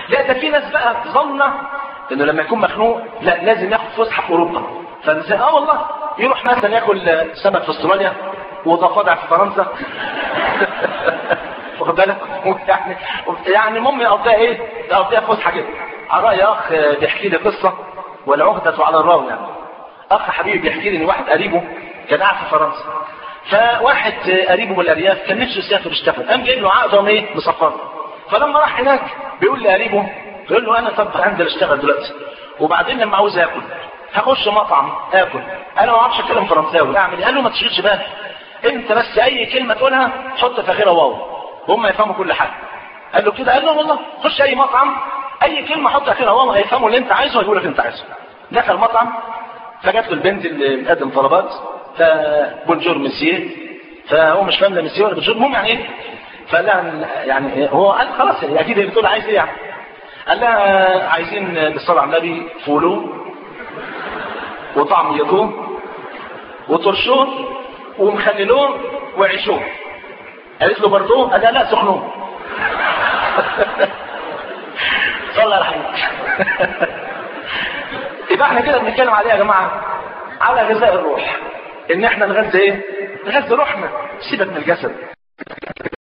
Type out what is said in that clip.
لا ده في ناس بقى ظنه انه لما يكون مخنوق لا لازم ياخد فسحه في اوروبا فنسى اه والله يروح مثلا ياكل سمك في استراليا وضفادع في فرنسا واخد بالك يعني يعني المهم يقضيها ايه؟ يقضيها فسحه كده على راي اخ بيحكي لي قصه والعقدة على الراوي يعني اخ حبيبي بيحكي لي ان واحد قريبه كان قاعد في فرنسا فواحد قريبه من الارياف كان نفسه يسافر يشتغل قام جايب له عقده ايه مصفر فلما راح هناك بيقول لقريبه بيقول له انا طب هنزل اشتغل دلوقتي وبعدين لما عاوز اكل هخش مطعم اكل انا ما اعرفش اتكلم فرنساوي اعمل ايه؟ قال له ما تشغلش بالك انت بس اي كلمه تقولها حط في اخرها واو وهم يفهموا كل حاجه قال له كده قال له والله خش اي مطعم اي كلمه حط اخرها واو هيفهموا اللي انت عايزه ويقول لك انت عايزه دخل مطعم فجات له البنت اللي بتقدم طلبات فبونجور مسييه فهو مش فاهم ده مسييه ولا بونجور المهم يعني ايه فقال لها يعني هو قال خلاص يعني اكيد هي بتقول عايز ايه يعني قال لها عايزين بالصلاه على النبي فولو وطعم يطوم وطرشون ومخللون وعيشون قالت له برضو قال لها لا سخنون صلى على حبيبك يبقى احنا كده بنتكلم عليه يا جماعه على غذاء الروح ان احنا نغذي ايه؟ نغذي روحنا سيبك من الجسد